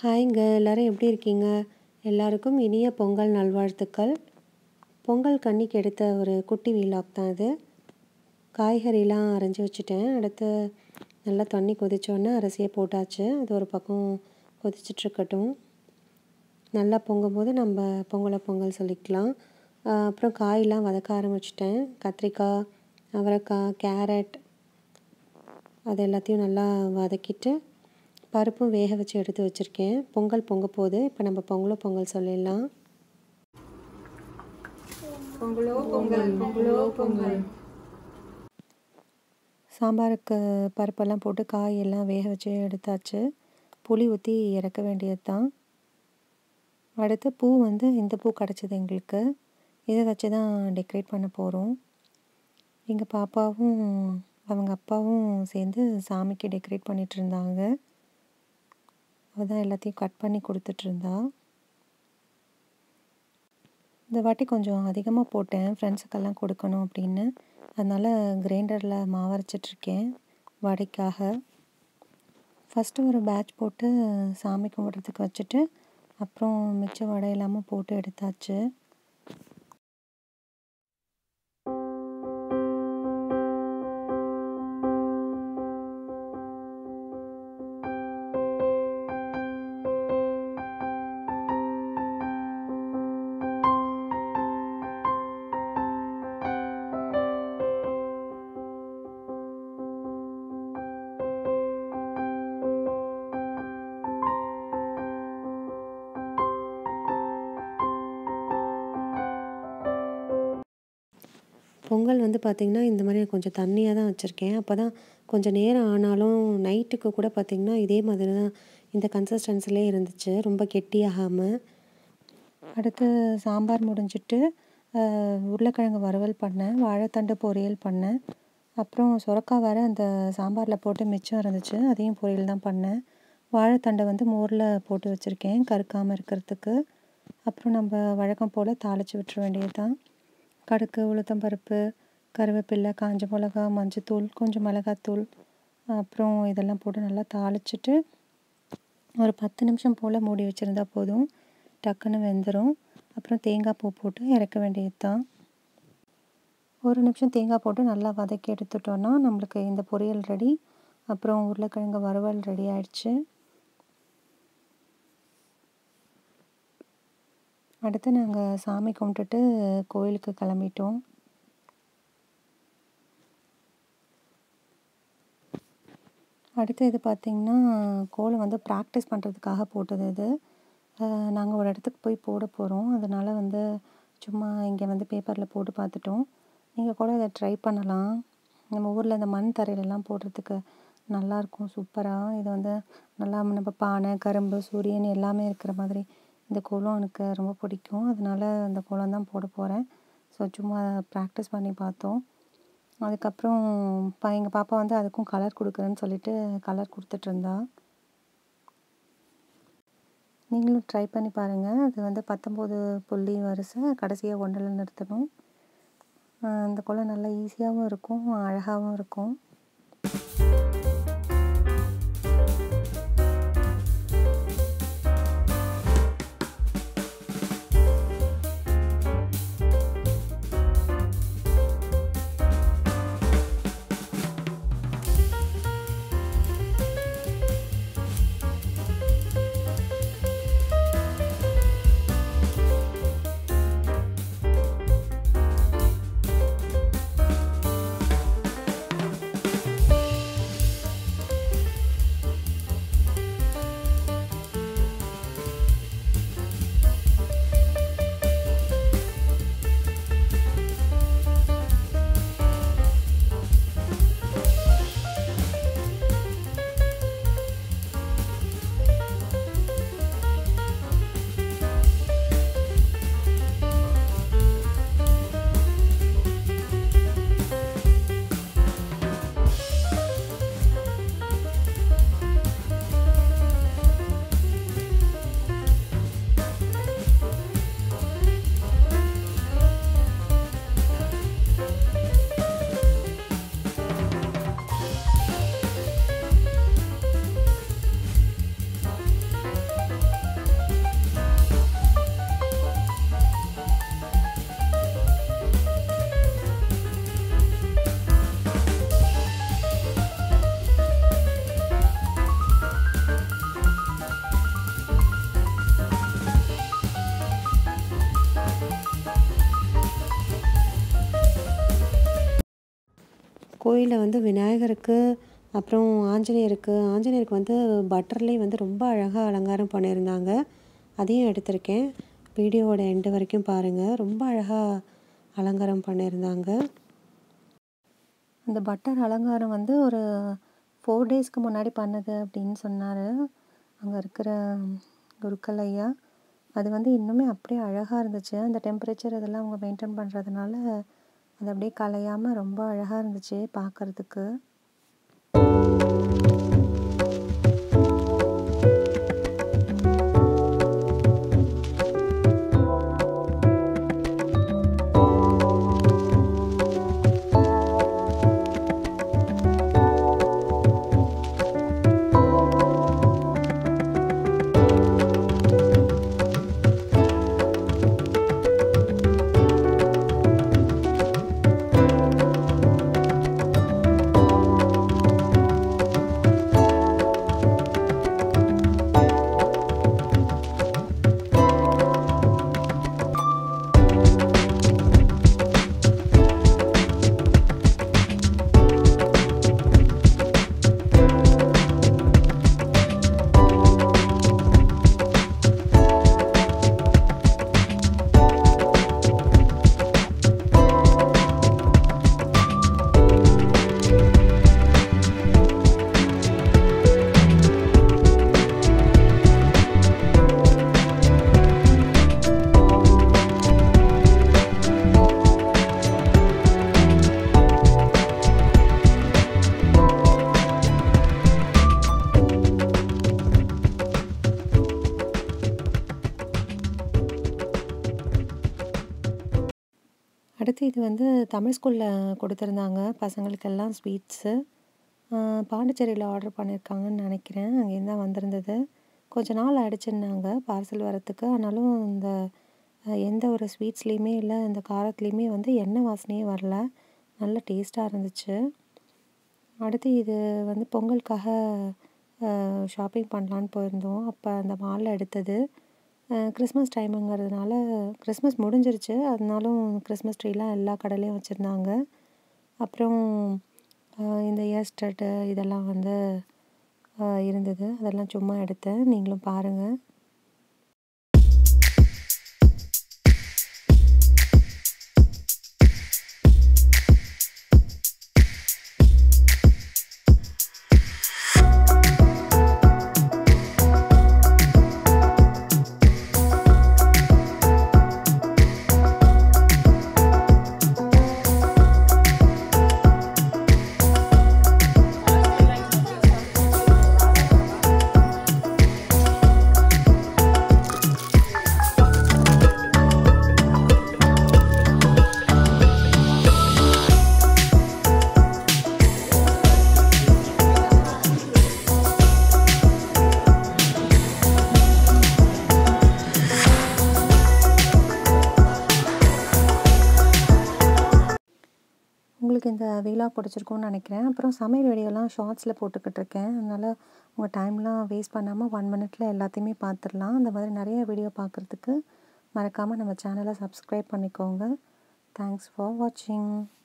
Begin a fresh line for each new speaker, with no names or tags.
ஹாய்ங்க எல்லாரும் எப்படி இருக்கீங்க எல்லாருக்கும் இனிய பொங்கல் நல்வாழ்த்துக்கள் பொங்கல் கன்னிக்கு எடுத்த ஒரு குட்டி வீலாக் தான் இது காய்கறிலாம் அரைஞ்சி வச்சுட்டேன் அடுத்து நல்லா தண்ணி கொதிச்சோடனே அரிசியை போட்டாச்சு அது ஒரு பக்கம் கொதிச்சிட்ருக்கட்டும் நல்லா பொங்கும்போது நம்ம பொங்கலை பொங்கல் சொல்லிக்கலாம் அப்புறம் காயெலாம் வதக்க ஆரம்பிச்சிட்டேன் கத்திரிக்காய் அவரைக்காய் கேரட் அது எல்லாத்தையும் நல்லா வதக்கிட்டு பருப்பும் வேக வச்சு எடுத்து வச்சுருக்கேன் பொங்கல் பொங்க போகுது இப்போ நம்ம பொங்கலோ பொங்கல் சொல்லிடலாம்
பொங்கலோ பொங்கல் பொங்கலோ பொங்கல்
சாம்பாருக்கு பருப்பெல்லாம் போட்டு காய் எல்லாம் வேக வச்சு எடுத்தாச்சு புளி ஊற்றி இறக்க வேண்டியது தான் அடுத்து பூ வந்து இந்த பூ கிடச்சிது எங்களுக்கு இதை வச்சு தான் டெக்கரேட் பண்ண போகிறோம் எங்கள் பாப்பாவும் அவங்க அப்பாவும் சேர்ந்து சாமிக்கு டெக்கரேட் பண்ணிகிட்டு இருந்தாங்க அவள் தான் எல்லாத்தையும் கட் பண்ணி கொடுத்துட்ருந்தா இந்த வாட்டி கொஞ்சம் அதிகமாக போட்டேன் ஃப்ரெண்ட்ஸுக்கெல்லாம் கொடுக்கணும் அப்படின்னு அதனால் கிரைண்டரில் மாவரைச்சிட்ருக்கேன் வடைக்காக ஃபஸ்ட்டு ஒரு பேட்ச் போட்டு சாமி கும்பிட்றதுக்கு வச்சுட்டு அப்புறம் மிச்ச வடை எல்லாமும் போட்டு எடுத்தாச்சு பொங்கல் வந்து பார்த்திங்கன்னா இந்த மாதிரி கொஞ்சம் தண்ணியாக தான் வச்சுருக்கேன் அப்போ தான் கொஞ்சம் நேரம் ஆனாலும் நைட்டுக்கு கூட பார்த்திங்கன்னா இதே மாதிரி தான் இந்த கன்சிஸ்டன்சிலே இருந்துச்சு ரொம்ப கெட்டியாகாமல் அடுத்து சாம்பார் முடிஞ்சிட்டு உருளைக்கிழங்கு வறுவல் பண்ணேன் வாழைத்தண்டு பொரியல் பண்ணேன் அப்புறம் சுரக்காய் வேறு அந்த சாம்பாரில் போட்டு மிச்சம் இருந்துச்சு அதையும் பொரியல் தான் பண்ணேன் வாழைத்தண்டை வந்து மோரில் போட்டு வச்சுருக்கேன் கருக்காமல் இருக்கிறதுக்கு அப்புறம் நம்ம வழக்கம் போல் தாளித்து விட்டுற வேண்டியது தான் கடுகு உளுத்தம்பருப்பு கருவேப்பில்லை காஞ்ச மிளகா மஞ்சத்தூள் கொஞ்சம் மிளகாத்தூள் அப்புறம் இதெல்லாம் போட்டு நல்லா தாளிச்சிட்டு ஒரு பத்து நிமிஷம் போல் மூடி வச்சுருந்தா போதும் டக்குன்னு வெந்துடும் அப்புறம் தேங்காய் பூ போட்டு இறக்க வேண்டியது தான் ஒரு நிமிஷம் தேங்காய் போட்டு நல்லா வதக்கி எடுத்துட்டோன்னா நம்மளுக்கு இந்த பொரியல் ரெடி அப்புறம் உருளைக்கிழங்கு வறுவல் ரெடி ஆயிடுச்சு அடுத்து நாங்கள் சாமி கும்பிட்டுட்டு கோயிலுக்கு கிளம்பிட்டோம் அடுத்து இது பார்த்திங்கன்னா கோலம் வந்து ப்ராக்டிஸ் பண்ணுறதுக்காக போட்டது இது நாங்கள் ஒரு இடத்துக்கு போய் போட போகிறோம் அதனால் வந்து சும்மா இங்கே வந்து பேப்பரில் போட்டு பார்த்துட்டோம் நீங்கள் கூட இதை ட்ரை பண்ணலாம் நம்ம ஊரில் இந்த மண் தரையிலலாம் போடுறதுக்கு நல்லாயிருக்கும் சூப்பராக இது வந்து நல்லா நம்ம பானை கரும்பு சூரியன் எல்லாமே இருக்கிற மாதிரி இந்த கோலம் எனக்கு ரொம்ப பிடிக்கும் அதனால் அந்த கோலம் தான் போட போகிறேன் ஸோ சும்மா ப்ராக்டிஸ் பண்ணி பார்த்தோம் அதுக்கப்புறம் பா எங்கள் பாப்பா வந்து அதுக்கும் கலர் கொடுக்குறேன்னு சொல்லிட்டு கலர் கொடுத்துட்ருந்தா நீங்களும் ட்ரை பண்ணி பாருங்கள் அது வந்து பத்தொம்போது புள்ளி வரிசை கடைசியாக ஒன்றில் நிறுத்தணும் அந்த கோலம் நல்லா ஈஸியாகவும் இருக்கும் அழகாகவும் இருக்கும் ட்ரேயில் வந்து விநாயகருக்கு அப்புறம் ஆஞ்சநேயருக்கு ஆஞ்சநேயருக்கு வந்து பட்டர்லேயே வந்து ரொம்ப அழகாக அலங்காரம் பண்ணியிருந்தாங்க அதையும் எடுத்திருக்கேன் வீடியோவோட எண்டு வரைக்கும் பாருங்கள் ரொம்ப அழகாக அலங்காரம் பண்ணியிருந்தாங்க அந்த பட்டர் அலங்காரம் வந்து ஒரு ஃபோர் டேஸ்க்கு முன்னாடி பண்ணது அப்படின்னு சொன்னார் அங்கே இருக்கிற குருக்கள் ஐயா அது வந்து இன்னுமே அப்படியே அழகாக இருந்துச்சு அந்த டெம்பரேச்சர் இதெல்லாம் அவங்க மெயின்டைன் பண்ணுறதுனால அது அப்படியே கலையாமல் ரொம்ப அழகாக இருந்துச்சு பார்க்குறதுக்கு அடுத்து இது வந்து தமிழ் ஸ்கூலில் கொடுத்துருந்தாங்க பசங்களுக்கெல்லாம் ஸ்வீட்ஸு பாண்டிச்சேரியில் ஆர்டர் பண்ணியிருக்காங்கன்னு நினைக்கிறேன் அங்கேருந்து தான் வந்திருந்தது கொஞ்ச நாள் ஆயிடுச்சுன்னாங்க பார்சல் வரத்துக்கு ஆனாலும் இந்த அஹ், எந்த ஒரு ஸ்வீட்ஸ்லேயுமே இல்லை இந்த காரத்துலேயுமே வந்து எண்ணெய் வாசனையே வரல நல்ல டேஸ்ட்டாக இருந்துச்சு அடுத்து இது வந்து பொங்கலுக்காக ஷாப்பிங் பண்ணலான்னு போயிருந்தோம் அப்போ அந்த மாலில் எடுத்தது கிறிஸ்மஸ் டைமுங்கிறதுனால கிறிஸ்மஸ் முடிஞ்சிருச்சு அதனாலும் கிறிஸ்மஸ் ட்ரீலாம் எல்லா கடையிலையும் வச்சுருந்தாங்க அப்புறம் அஹ், இந்த இயர் ஸ்டட்டு இதெல்லாம் வந்து அஹ், இருந்தது அதெல்லாம் சும்மா எடுத்தேன் நீங்களும் பாருங்கள் உங்களுக்கு இந்த வீலாக் பிடிச்சிருக்கும்னு நினைக்கிறேன் அப்புறம் சமையல் வீடியோலாம் ஷார்ட்ஸில் போட்டுக்கிட்டு இருக்கேன் அதனால் உங்கள் டைம்லாம் வேஸ்ட் பண்ணாமல் ஒன் மினிட்ல எல்லாத்தையுமே பார்த்துடலாம் அந்த மாதிரி நிறைய வீடியோ பார்க்குறதுக்கு மறக்காமல் நம்ம சேனலை சப்ஸ்கிரைப் பண்ணிக்கோங்க தேங்க்ஸ் ஃபார் வாட்சிங்